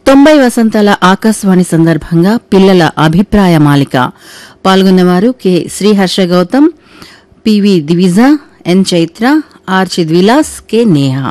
తొంభై వసంతాల ఆకాశవాణి సందర్భంగా పిల్లల అభిప్రాయ మాలిక పాల్గొన్నవారు K Sriharsha Gautam PV Divija N Chaitra R Chidvilas K Neha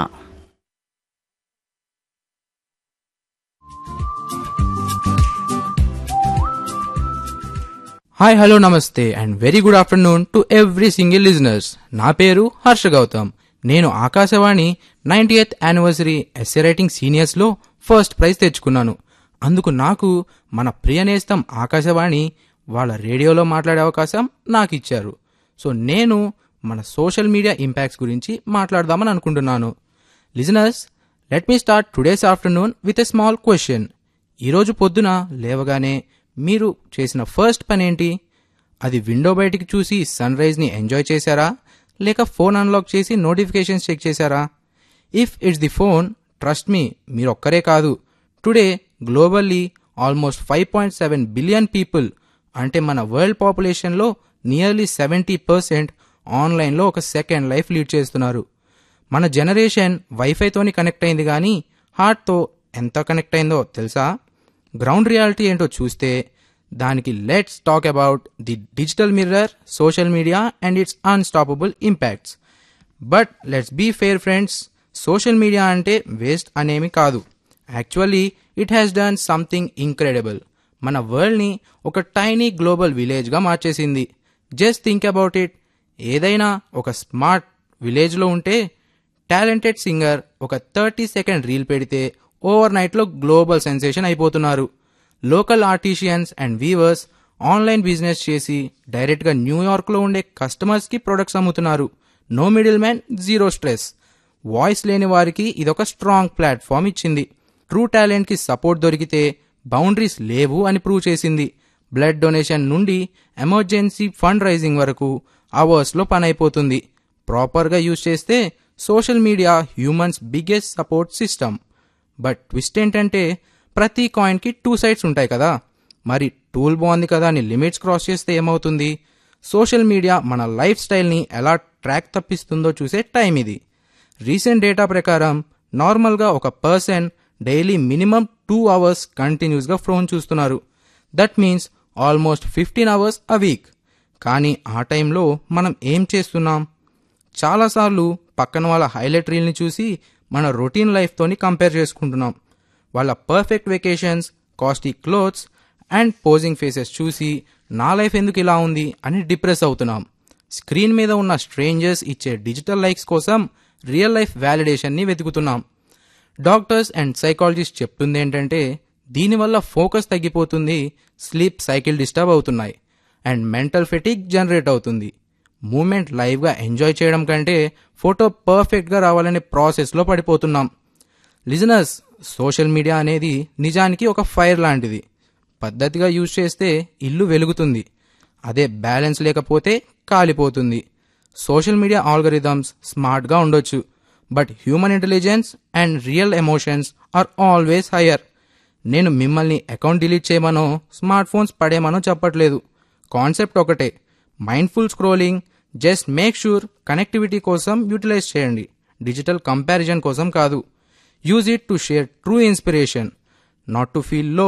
hi hello namaste and very good afternoon to every single listeners నా పేరు హర్ష గౌతమ్ నేను Akashvani ninety eighth anniversary essay writing సీనియర్స్లో ఫస్ట్ ప్రైజ్ తెచ్చుకున్నాను అందుకు నాకు మన ప్రియ నేస్తం ఆకాశవాణి వాళ్ళ రేడియోలో మాట్లాడే అవకాశం నాకు ఇచ్చారు సో నేను మన సోషల్ మీడియా ఇంపాక్ట్స్ గురించి మాట్లాడదామని అనుకుంటున్నాను listeners let me start today's afternoon with a small question ఈరోజు పొద్దున లేవగానే మీరు చేసిన ఫస్ట్ పని ఏంటి అది విండో బయటికి చూసి సన్ రైజ్ని ఎంజాయ్ చేశారా లేక ఫోన్ అన్లాక్ చేసి నోటిఫికేషన్స్ చెక్ చేశారా if it's the phone trust మీ మీరు ఒక్కరే కాదు today globally almost five point seven billion people అంటే మన వరల్డ్ పాపులేషన్లో నియర్లీ సెవెంటీ పర్సెంట్ ఆన్లైన్లో ఒక సెకండ్ లైఫ్ లీడ్ చేస్తున్నారు మన జనరేషన్ వైఫైతోని కనెక్ట్ అయింది కానీ హార్ట్తో ఎంత కనెక్ట్ అయిందో తెలుసా గ్రౌండ్ రియాలిటీ ఏంటో చూస్తే దానికి let's talk about the digital mirror social media and it's unstoppable impacts but let's be fair friends social media అంటే వేస్ట్ అనేమి కాదు actually it has done something incredible మన వరల్డ్ని ఒక టైనీ గ్లోబల్ విలేజ్గా మార్చేసింది జస్ట్ థింక్ అబౌట్ ఇట్ ఏదైనా ఒక smart విలేజ్లో ఉంటే టాలెంటెడ్ సింగర్ ఒక థర్టీ సెకండ్ రీల్ పెడితే ఓవర్ నైట్లో గ్లోబల్ సెన్సేషన్ అయిపోతున్నారు local artisans and weavers online business చేసి డైరెక్ట్గా న్యూయార్క్లో ఉండే కస్టమర్స్కి ప్రొడక్ట్స్ అమ్ముతున్నారు no middle man zero stress voice లేని వారికి ఇదొక స్ట్రాంగ్ ప్లాట్ఫామ్ ఇచ్చింది ట్రూ టాలెంట్కి సపోర్ట్ దొరికితే బౌండరీస్ లేవు అని ప్రూవ్ చేసింది బ్లడ్ డొనేషన్ నుండి ఎమర్జెన్సీ ఫండ్ రైజింగ్ వరకు అవర్స్లో పని అయిపోతుంది ప్రాపర్గా యూజ్ చేస్తే social media humans biggest support system but twist ఏంటంటే ప్రతి కాయిన్కి టూ సైడ్స్ ఉంటాయి కదా మరి టూల్ బాగుంది కదా అని లిమిట్స్ క్రాస్ చేస్తే ఏమవుతుంది సోషల్ మీడియా మన లైఫ్ స్టైల్ని ఎలా ట్రాక్ తప్పిస్తుందో చూసే టైం ఇది రీసెంట్ డేటా ప్రకారం నార్మల్గా ఒక person daily minimum two hours కంటిన్యూస్గా ఫోన్ చూస్తున్నారు that means almost fifteen hours a week కానీ ఆ టైంలో మనం ఏం చేస్తున్నాం చాలాసార్లు పక్కన వాళ్ళ హైలైట్ రీల్ని చూసి మన రొటీన్ లైఫ్తోని కంపేర్ చేసుకుంటున్నాం వాళ్ళ perfect vacations costly clothes and posing faces చూసి నా లైఫ్ ఎందుకు ఇలా ఉంది అని డిప్రెస్ అవుతున్నాం స్క్రీన్ మీద ఉన్న స్ట్రేంజర్స్ ఇచ్చే డిజిటల్ లైక్స్ కోసం రియల్ లైఫ్ వ్యాలిడేషన్ని వెతుకుతున్నాం డాక్టర్స్ అండ్ సైకాలజిస్ట్ చెప్తుంది ఏంటంటే దీనివల్ల ఫోకస్ తగ్గిపోతుంది స్లీప్ సైకిల్ డిస్టర్బ్ అవుతున్నాయి అండ్ మెంటల్ ఫెటిక్ జనరేట్ అవుతుంది మూమెంట్ లైవ్గా ఎంజాయ్ చేయడం కంటే ఫోటో పర్ఫెక్ట్గా రావాలనే ప్రాసెస్లో పడిపోతున్నాం లిజనర్స్ సోషల్ మీడియా అనేది నిజానికి ఒక ఫైర్ లాంటిది పద్ధతిగా యూజ్ చేస్తే ఇల్లు వెలుగుతుంది అదే బ్యాలెన్స్ లేకపోతే కాలిపోతుంది సోషల్ మీడియా ఆల్గరిథమ్స్ స్మార్ట్గా ఉండొచ్చు but human intelligence and real emotions are always higher నేను మిమ్మల్ని అకౌంట్ డిలీట్ చేయమనో స్మార్ట్ ఫోన్స్ పడేమనో చెప్పట్లేదు కాన్సెప్ట్ ఒకటే mindful scrolling just make sure connectivity కోసం యూటిలైజ్ చేయండి డిజిటల్ కంపారిజన్ కోసం కాదు use it to share true inspiration not to feel low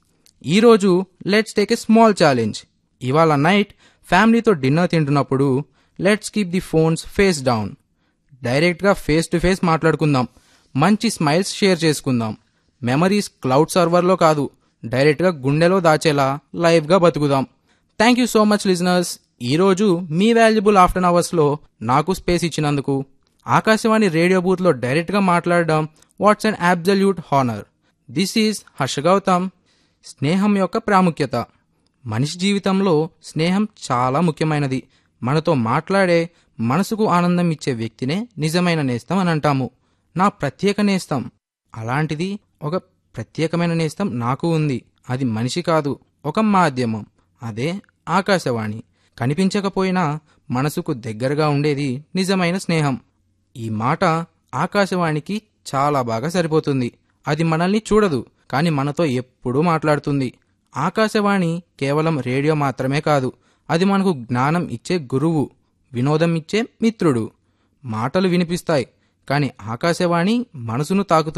ఈరోజు let's take a small challenge ఇవాళ నైట్ ఫ్యామిలీతో డిన్నర్ తింటున్నప్పుడు let's keep the phones face down డైరెక్ట్గా face to face మాట్లాడుకుందాం మంచి స్మైల్స్ షేర్ చేసుకుందాం మెమరీస్ క్లౌడ్ సర్వర్లో కాదు డైరెక్ట్గా గుండెలో దాచేలా లైవ్గా బతుకుదాం thank you so much listeners ఈరోజు మీ వాల్యుబుల్ ఆఫ్టర్ అవర్స్లో నాకు స్పేస్ ఇచ్చినందుకు ఆకాశవాణి రేడియో బూత్లో డైరెక్ట్గా మాట్లాడడం what's and absolute honour this is Harsha Gautam స్నేహం యొక్క ప్రాముఖ్యత మనిషి జీవితంలో స్నేహం చాలా ముఖ్యమైనది మనతో మాట్లాడే మనసుకు ఆనందం ఇచ్చే వ్యక్తినే నిజమైన నేస్తం అని అంటాము నా ప్రత్యేక నేస్తం అలాంటిది ఒక ప్రత్యేకమైన నేస్తం నాకు ఉంది అది మనిషి కాదు ఒక మాధ్యమం అదే ఆకాశవాణి కనిపించకపోయినా మనసుకు దగ్గరగా ఉండేది నిజమైన స్నేహం ఈ మాట ఆకాశవాణికి చాలా బాగా సరిపోతుంది అది మనల్ని చూడదు కానీ మనతో ఎప్పుడూ మాట్లాడుతుంది ఆకాశవాణి కేవలం రేడియో మాత్రమే కాదు అది మనకు జ్ఞానం ఇచ్చే గురువు వినోదం ఇచ్చే మిత్రుడు మాటలు వినిపిస్తాయి కానీ ఆకాశవాణి మనసును తాకుతుంది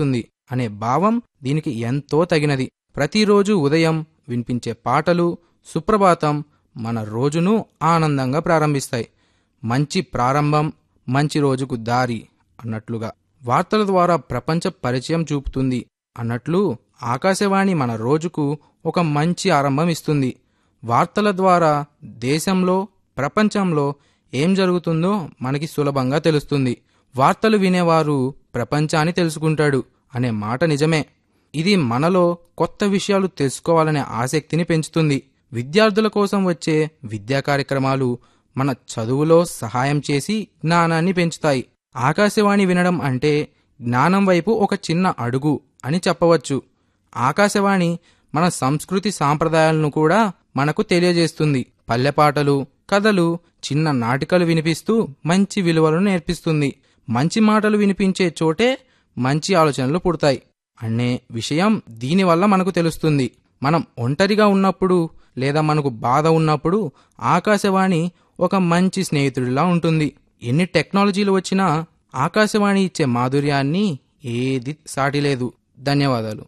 అనే భావం దీనికి ఎంతో తగినది ప్రతిరోజు ఉదయం వినిపించే పాటలు సుప్రభాతం మన రోజును ఆనందంగా ప్రారంభిస్తాయి మంచి ప్రారంభం మంచి రోజుకు దారి అన్నట్లుగా వార్తల ద్వారా ప్రపంచ పరిచయం చూపుతుంది అన్నట్లు ఆకాశవాణి మన రోజుకు ఒక మంచి ఆరంభం ఇస్తుంది వార్తల ద్వారా దేశంలో ప్రపంచంలో ఏం జరుగుతుందో మనకి సులభంగా తెలుస్తుంది వార్తలు వినేవారు ప్రపంచాన్ని తెలుసుకుంటాడు అనే మాట నిజమే ఇది మనలో కొత్త విషయాలు తెలుసుకోవాలనే ఆసక్తిని పెంచుతుంది విద్యార్థుల కోసం వచ్చే విద్యా కార్యక్రమాలు మన చదువులో సహాయం చేసి జ్ఞానాన్ని పెంచుతాయి ఆకాశవాణి వినడం అంటే జ్ఞానం వైపు ఒక చిన్న అడుగు అని చెప్పవచ్చు ఆకాశవాణి మన సంస్కృతి సాంప్రదాయాలను కూడా మనకు తెలియజేస్తుంది పల్లెపాటలు కథలు చిన్న నాటికలు వినిపిస్తూ మంచి విలువలను నేర్పిస్తుంది మంచి మాటలు వినిపించే చోటే మంచి ఆలోచనలు పుడతాయి అనే విషయం దీనివల్ల మనకు తెలుస్తుంది మనం ఒంటరిగా ఉన్నప్పుడు లేదా మనకు బాధ ఉన్నప్పుడు ఆకాశవాణి ఒక మంచి స్నేహితుడిలా ఉంటుంది ఎన్ని టెక్నాలజీలు వచ్చినా ఆకాశవాణి ఇచ్చే మాధుర్యాన్ని ఏది సాటిలేదు ధన్యవాదాలు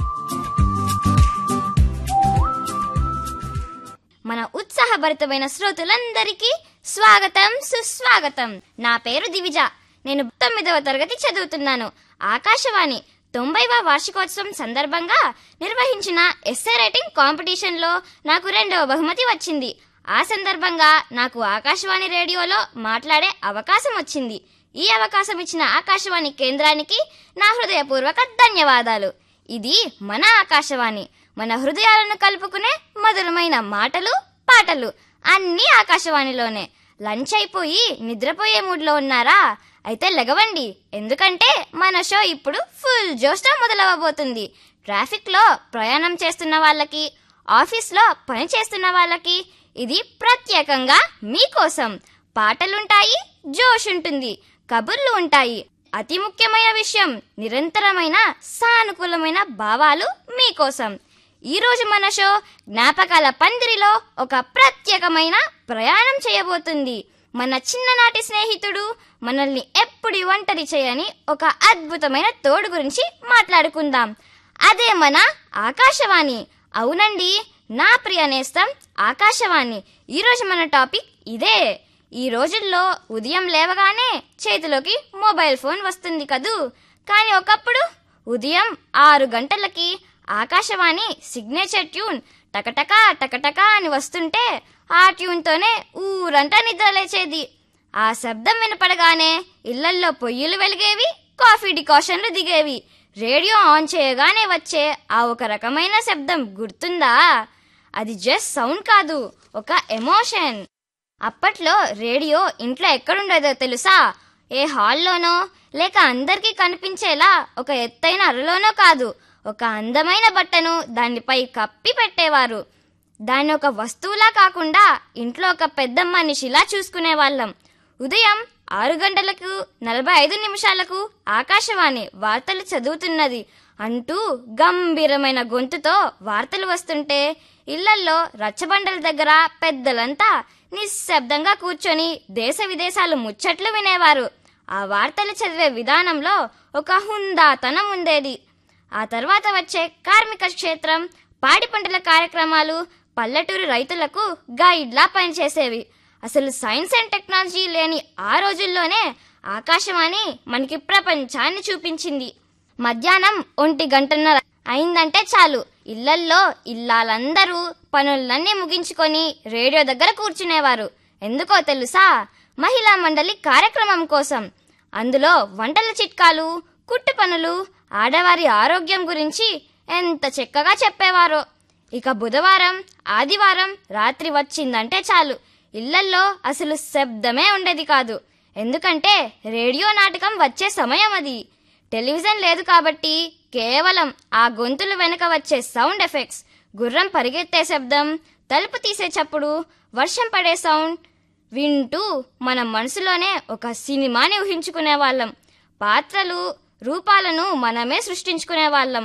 మన ఉత్సాహభరితమైన శ్రోతలందరికీ స్వాగతం సుస్వాగతం నా పేరు దివిజ నేను తొమ్మిదవ తరగతి చదువుతున్నాను ఆకాశవాణి తొంభైవ వార్షికోత్సవం సందర్భంగా నిర్వహించిన ఎస్ఏ రైటింగ్ కాంపిటీషన్లో నాకు రెండవ బహుమతి వచ్చింది ఆ సందర్భంగా నాకు ఆకాశవాణి రేడియోలో మాట్లాడే అవకాశం వచ్చింది ఈ అవకాశం ఇచ్చిన ఆకాశవాణి కేంద్రానికి నా హృదయపూర్వక ధన్యవాదాలు ఇది మన ఆకాశవాణి మన హృదయాలను కలుపుకునే మధురమైన మాటలు పాటలు అన్నీ ఆకాశవాణిలోనే లంచ్ అయిపోయి నిద్రపోయే మూడ్లో ఉన్నారా అయితే లెగవండి ఎందుకంటే మన షో ఇప్పుడు ఫుల్ జోష్తో మొదలవబోతుంది ట్రాఫిక్లో ప్రయాణం చేస్తున్న వాళ్ళకి ఆఫీస్లో పని చేస్తున్న వాళ్ళకి ఇది ప్రత్యేకంగా మీకోసం పాటలుంటాయి జోష్ ఉంటుంది కబుర్లు ఉంటాయి అతి ముఖ్యమైన విషయం నిరంతరమైన సానుకూలమైన భావాలు మీకోసం ఈ రోజు మన షో జ్ఞాపకాల పందిరిలో ఒక ప్రత్యేకమైన ప్రయాణం చేయబోతుంది మన చిన్ననాటి స్నేహితుడు మనల్ని ఎప్పుడు ఒంటరి చేయని ఒక అద్భుతమైన తోడు గురించి మాట్లాడుకుందాం అదే మన ఆకాశవాణి అవునండి నా ప్రియ నేస్తం ఆకాశవాణి ఈరోజు మన టాపిక్ ఇదే ఈ రోజుల్లో ఉదయం లేవగానే చేతిలోకి మొబైల్ ఫోన్ వస్తుంది కదూ కానీ ఒకప్పుడు ఉదయం ఆరు గంటలకి ఆకాశవాణి సిగ్నేచర్ ట్యూన్ టకటకా టకటకా అని వస్తుంటే ఆ ట్యూన్తోనే ఊరంతా నిద్ర లేచేది ఆ శబ్దం వినపడగానే ఇళ్లల్లో పొయ్యిలు వెలిగేవి కాఫీ డికాషన్లు దిగేవి రేడియో ఆన్ చేయగానే వచ్చే ఆ ఒక రకమైన శబ్దం గుర్తుందా అది జస్ట్ సౌండ్ కాదు ఒక ఎమోషన్ అప్పట్లో రేడియో ఇంట్లో ఎక్కడుండేదో తెలుసా ఏ హాల్లోనో లేక అందరికీ కనిపించేలా ఒక ఎత్తైన అరలోనో కాదు ఒక అందమైన బట్టను దానిపై కప్పి పెట్టేవారు దాన్ని ఒక వస్తువులా కాకుండా ఇంట్లో ఒక పెద్ద మనిషిలా చూసుకునేవాళ్ళం ఉదయం ఆరు గంటలకు నలభై ఐదు నిమిషాలకు ఆకాశవాణి వార్తలు చదువుతున్నది అంటూ గంభీరమైన గొంతుతో వార్తలు వస్తుంటే ఇళ్లల్లో రచ్చబండల దగ్గర పెద్దలంతా నిశ్శబ్దంగా కూర్చొని దేశ విదేశాలు ముచ్చట్లు వినేవారు ఆ వార్తలు చదివే విధానంలో ఒక హుందాతనం ఉండేది ఆ తర్వాత వచ్చే కార్మిక క్షేత్రం పాడి పంటల కార్యక్రమాలు పల్లెటూరు రైతులకు గైడ్లా పనిచేసేవి అసలు సైన్స్ అండ్ టెక్నాలజీ లేని ఆ రోజుల్లోనే ఆకాశవాణి మనకి ప్రపంచాన్ని చూపించింది మధ్యాహ్నం ఒంటి గంటన్నర అయిందంటే చాలు ఇళ్లల్లో ఇల్లాలందరూ పనులన్నీ ముగించుకొని రేడియో దగ్గర కూర్చునేవారు ఎందుకో తెలుసా మహిళా మండలి కార్యక్రమం కోసం అందులో వంటల చిట్కాలు కుట్టు పనులు ఆడవారి ఆరోగ్యం గురించి ఎంత చక్కగా చెప్పేవారో ఇక బుధవారం ఆదివారం రాత్రి వచ్చిందంటే చాలు ఇళ్లల్లో అసలు శబ్దమే ఉండేది కాదు ఎందుకంటే రేడియో నాటకం వచ్చే సమయం అది టెలివిజన్ లేదు కాబట్టి కేవలం ఆ గొంతులు వెనుక వచ్చే సౌండ్ ఎఫెక్ట్స్ గుర్రం పరిగెత్తే శబ్దం తలుపు తీసే చప్పుడు వర్షం పడే సౌండ్ వింటూ మన మనసులోనే ఒక సినిమాని ఊహించుకునే వాళ్ళం పాత్రలు రూపాలను మనమే సృష్టించుకునే వాళ్ళం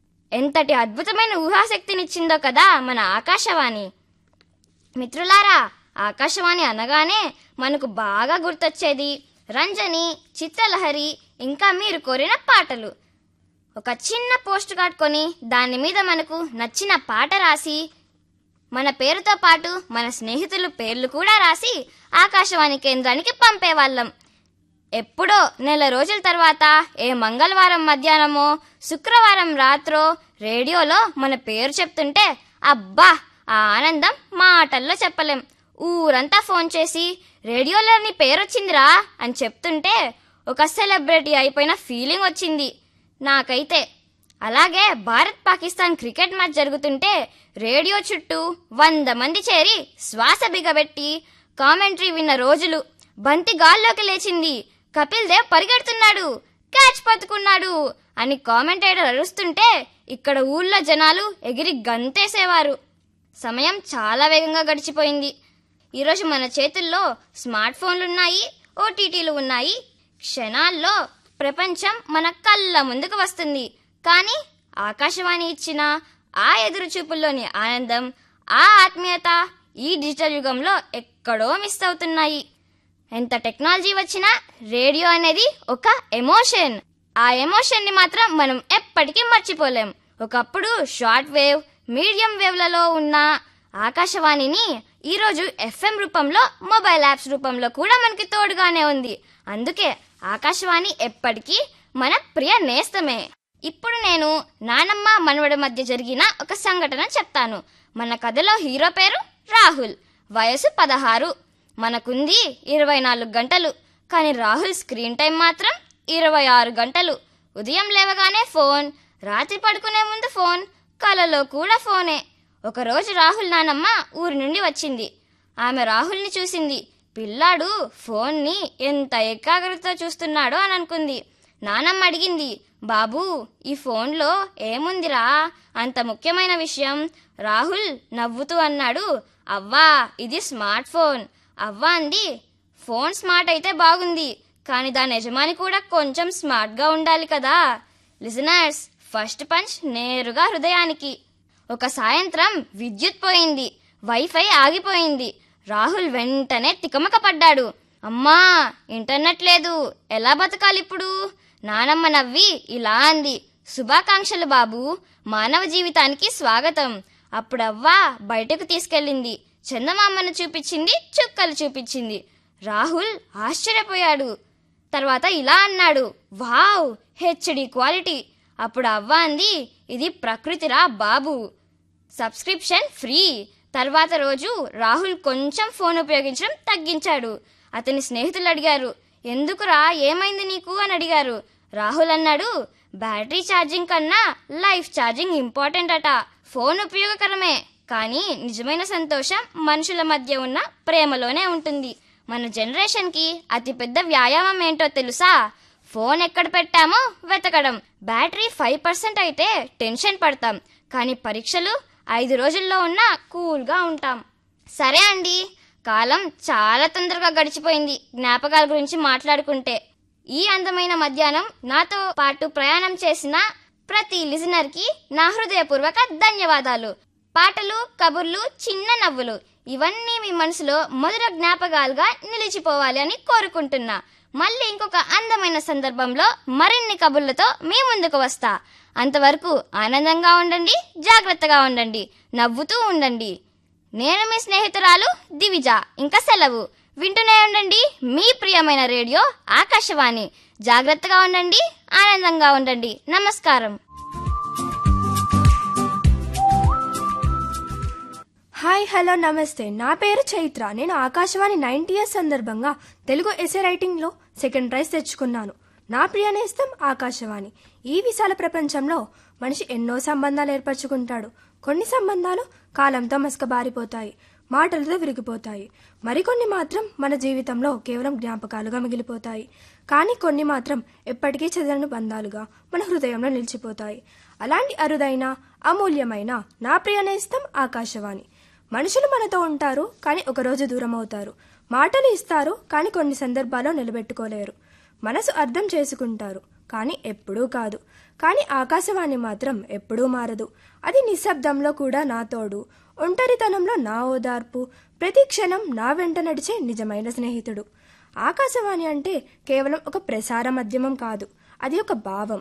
ఎంతటి అద్భుతమైన ఊహాశక్తినిచ్చిందో కదా మన ఆకాశవాణి మిత్రులారా ఆకాశవాణి అనగానే మనకు బాగా గుర్తొచ్చేది రంజని చిత్రలహరి ఇంకా మీరు కోరిన పాటలు ఒక చిన్న పోస్ట్ కార్డ్ కొని దాని మీద మనకు నచ్చిన పాట రాసి మన పేరుతో పాటు మన స్నేహితుల పేర్లు కూడా రాసి ఆకాశవాణి కేంద్రానికి పంపేవాళ్ళం ఎప్పుడో నెల రోజుల తర్వాత ఏ మంగళవారం మధ్యాహ్నమో శుక్రవారం రాత్రో రేడియోలో మన పేరు చెప్తుంటే అబ్బా ఆ ఆనందం మాటల్లో చెప్పలేం ఊరంతా ఫోన్ చేసి రేడియోలో నీ పేరు వచ్చిందిరా అని చెప్తుంటే ఒక సెలబ్రిటీ అయిపోయిన ఫీలింగ్ వచ్చింది నాకైతే అలాగే భారత్ పాకిస్తాన్ క్రికెట్ మ్యాచ్ జరుగుతుంటే రేడియో చుట్టూ వంద మంది చేరి శ్వాస బిగబెట్టి కామెంటరీ విన్న రోజులు బంతి గాల్లోకి లేచింది కపిల్ దేవ్ పరిగెడుతున్నాడు క్యాచ్ పట్టుకున్నాడు అని కామెంటేటర్ అరుస్తుంటే ఇక్కడ ఊళ్ళో జనాలు ఎగిరి గంతేసేవారు సమయం చాలా వేగంగా గడిచిపోయింది ఈరోజు మన చేతుల్లో స్మార్ట్ ఫోన్లున్నాయి ఓటీటీలు ఉన్నాయి క్షణాల్లో ప్రపంచం మన కళ్ళ ముందుకు వస్తుంది కానీ ఆకాశవాణి ఇచ్చిన ఆ ఎదురు చూపుల్లోని ఆనందం ఆ ఆత్మీయత ఈ డిజిటల్ యుగంలో ఎక్కడో మిస్ అవుతున్నాయి ఎంత టెక్నాలజీ వచ్చినా రేడియో అనేది ఒక ఎమోషన్ ఆ ఎమోషన్ ని మాత్రం మనం ఎప్పటికీ మర్చిపోలేం ఒకప్పుడు షార్ట్ వేవ్ మీడియం వేవ్లలో ఉన్న ఆకాశవాణిని ఈరోజు ఎఫ్ఎం రూపంలో మొబైల్ యాప్స్ రూపంలో కూడా మనకి తోడుగానే ఉంది అందుకే ఆకాశవాణి ఎప్పటికీ మన ప్రియ నేస్తమే ఇప్పుడు నేను నానమ్మ మనవడి మధ్య జరిగిన ఒక సంఘటన చెప్తాను మన కథలో హీరో పేరు రాహుల్ వయసు పదహారు మనకుంది ఇరవై నాలుగు గంటలు కానీ రాహుల్ స్క్రీన్ టైం మాత్రం ఇరవై ఆరు గంటలు ఉదయం లేవగానే ఫోన్ రాత్రి పడుకునే ముందు ఫోన్ కలలో కూడా ఫోనే ఒకరోజు రాహుల్ నానమ్మ ఊరి నుండి వచ్చింది ఆమె రాహుల్ని చూసింది పిల్లాడు ఫోన్ని ఎంత ఏకాగ్రతతో చూస్తున్నాడో అని అనుకుంది నానమ్మ అడిగింది బాబూ ఈ ఫోన్లో ఏముందిరా అంత ముఖ్యమైన విషయం రాహుల్ నవ్వుతూ అన్నాడు అవ్వా ఇది స్మార్ట్ ఫోన్ అవ్వా అంది ఫోన్ స్మార్ట్ అయితే బాగుంది కానీ దాని యజమాని కూడా కొంచెం స్మార్ట్గా ఉండాలి కదా లిజనర్స్ ఫస్ట్ పంచ్ నేరుగా హృదయానికి ఒక సాయంత్రం విద్యుత్ పోయింది వైఫై ఆగిపోయింది రాహుల్ వెంటనే తికమక పడ్డాడు అమ్మా ఇంటర్నెట్ లేదు ఎలా బతకాలి ఇప్పుడు నానమ్మ నవ్వి ఇలా అంది శుభాకాంక్షలు బాబు మానవ జీవితానికి స్వాగతం అప్పుడవ్వా బయటకు తీసుకెళ్ళింది చందమామను చూపించింది చుక్కలు చూపించింది రాహుల్ ఆశ్చర్యపోయాడు తర్వాత ఇలా అన్నాడు వావ్ హెచ్డి క్వాలిటీ అప్పుడు అవ్వ అంది ఇది ప్రకృతిరా బాబు సబ్స్క్రిప్షన్ ఫ్రీ తర్వాత రోజు రాహుల్ కొంచెం ఫోన్ ఉపయోగించడం తగ్గించాడు అతని స్నేహితులు అడిగారు ఎందుకురా ఏమైంది నీకు అని అడిగారు రాహుల్ అన్నాడు బ్యాటరీ ఛార్జింగ్ కన్నా లైఫ్ ఛార్జింగ్ ఇంపార్టెంట్ అట ఫోన్ ఉపయోగకరమే కానీ నిజమైన సంతోషం మనుషుల మధ్య ఉన్న ప్రేమలోనే ఉంటుంది మన జనరేషన్కి అతిపెద్ద వ్యాయామం ఏంటో తెలుసా ఫోన్ ఎక్కడ పెట్టామో వెతకడం బ్యాటరీ ఫైవ్ పర్సెంట్ అయితే టెన్షన్ పడతాం కానీ పరీక్షలు ఐదు రోజుల్లో ఉన్న కూల్గా ఉంటాం సరే అండి కాలం చాలా తొందరగా గడిచిపోయింది జ్ఞాపకాల గురించి మాట్లాడుకుంటే ఈ అందమైన మధ్యాహ్నం నాతో పాటు ప్రయాణం చేసిన ప్రతి లిజనర్కి నా హృదయపూర్వక ధన్యవాదాలు పాటలు కబుర్లు చిన్న నవ్వులు ఇవన్నీ మీ మనసులో మధుర జ్ఞాపకాలుగా నిలిచిపోవాలి అని కోరుకుంటున్నా మళ్ళీ ఇంకొక అందమైన సందర్భంలో మరిన్ని కబుర్లతో మీ ముందుకు వస్తా అంతవరకు ఆనందంగా ఉండండి జాగ్రత్తగా ఉండండి నవ్వుతూ ఉండండి నేను మీ స్నేహితురాలు దివిజ ఇంకా సెలవు వింటూనే ఉండండి మీ ప్రియమైన రేడియో ఆకాశవాణి జాగ్రత్తగా ఉండండి ఆనందంగా ఉండండి నమస్కారం హాయ్ హలో నమస్తే నా పేరు చైత్ర నేను ఆకాశవాణి నైన్టీ ఇయర్స్ సందర్భంగా తెలుగు ఎస్ఏ రైటింగ్లో సెకండ్ ప్రైజ్ తెచ్చుకున్నాను నా ప్రియ నేస్తం ఆకాశవాణి ఈ విశాల ప్రపంచంలో మనిషి ఎన్నో సంబంధాలు ఏర్పరచుకుంటాడు కొన్ని సంబంధాలు కాలంతో మసకబారిపోతాయి మాటలతో విరిగిపోతాయి మరికొన్ని మాత్రం మన జీవితంలో కేవలం జ్ఞాపకాలుగా మిగిలిపోతాయి కానీ కొన్ని మాత్రం ఎప్పటికీ చెదరని బంధాలుగా మన హృదయంలో నిలిచిపోతాయి అలాంటి అరుదైన అమూల్యమైన నా ప్రియ నేస్తం ఆకాశవాణి మనుషులు మనతో ఉంటారు కానీ ఒకరోజు దూరం అవుతారు మాటలు ఇస్తారు కానీ కొన్ని సందర్భాల్లో నిలబెట్టుకోలేరు మనసు అర్థం చేసుకుంటారు కానీ ఎప్పుడూ కాదు కానీ ఆకాశవాణి మాత్రం ఎప్పుడూ మారదు అది నిశ్శబ్దంలో కూడా నా తోడు ఒంటరితనంలో నా ఓదార్పు ప్రతి క్షణం నా వెంట నడిచే నిజమైన స్నేహితుడు ఆకాశవాణి అంటే కేవలం ఒక ప్రసార మాధ్యమం కాదు అది ఒక భావం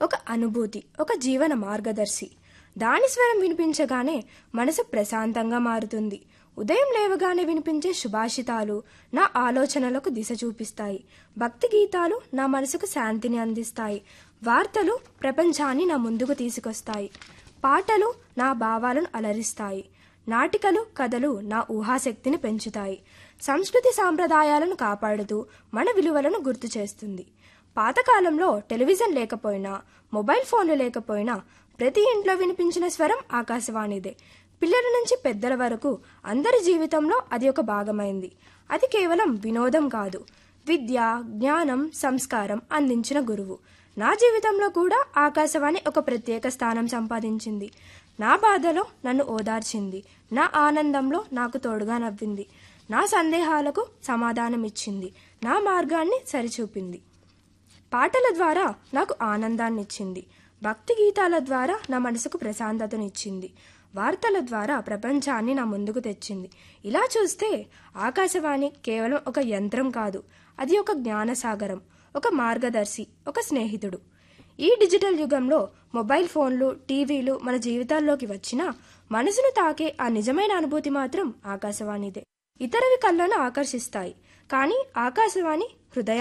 ఒక అనుభూతి ఒక జీవన మార్గదర్శి దాని స్వరం వినిపించగానే మనసు ప్రశాంతంగా మారుతుంది ఉదయం లేవగానే వినిపించే సుభాషితాలు నా ఆలోచనలకు దిశ చూపిస్తాయి భక్తి గీతాలు నా మనసుకు శాంతిని అందిస్తాయి వార్తలు ప్రపంచాన్ని నా ముందుకు తీసుకొస్తాయి పాటలు నా భావాలను అలరిస్తాయి నాటికలు కథలు నా ఊహాశక్తిని పెంచుతాయి సంస్కృతి సాంప్రదాయాలను కాపాడుతూ మన విలువలను గుర్తు చేస్తుంది పాతకాలంలో టెలివిజన్ లేకపోయినా మొబైల్ ఫోన్లు లేకపోయినా ప్రతి ఇంట్లో వినిపించిన స్వరం ఆకాశవాణిదే పిల్లల నుంచి పెద్దల వరకు అందరి జీవితంలో అది ఒక భాగమైంది అది కేవలం వినోదం కాదు విద్య జ్ఞానం సంస్కారం అందించిన గురువు నా జీవితంలో కూడా ఆకాశవాణి ఒక ప్రత్యేక స్థానం సంపాదించింది నా బాధలో నన్ను ఓదార్చింది నా ఆనందంలో నాకు తోడుగా నవ్వింది నా సందేహాలకు సమాధానం ఇచ్చింది నా మార్గాన్ని సరిచూపింది పాటల ద్వారా నాకు ఆనందాన్నిచ్చింది భక్తి గీతాల ద్వారా నా మనసుకు ప్రశాంతతనిచ్చింది వార్తల ద్వారా ప్రపంచాన్ని నా ముందుకు తెచ్చింది ఇలా చూస్తే ఆకాశవాణి కేవలం ఒక యంత్రం కాదు అది ఒక జ్ఞానసాగరం ఒక మార్గదర్శి ఒక స్నేహితుడు ఈ డిజిటల్ యుగంలో మొబైల్ ఫోన్లు టీవీలు మన జీవితాల్లోకి వచ్చినా మనసును తాకే ఆ నిజమైన అనుభూతి మాత్రం ఆకాశవాణిదే ఇతరవి కళ్ళను ఆకర్షిస్తాయి కానీ ఆకాశవాణి హృదయ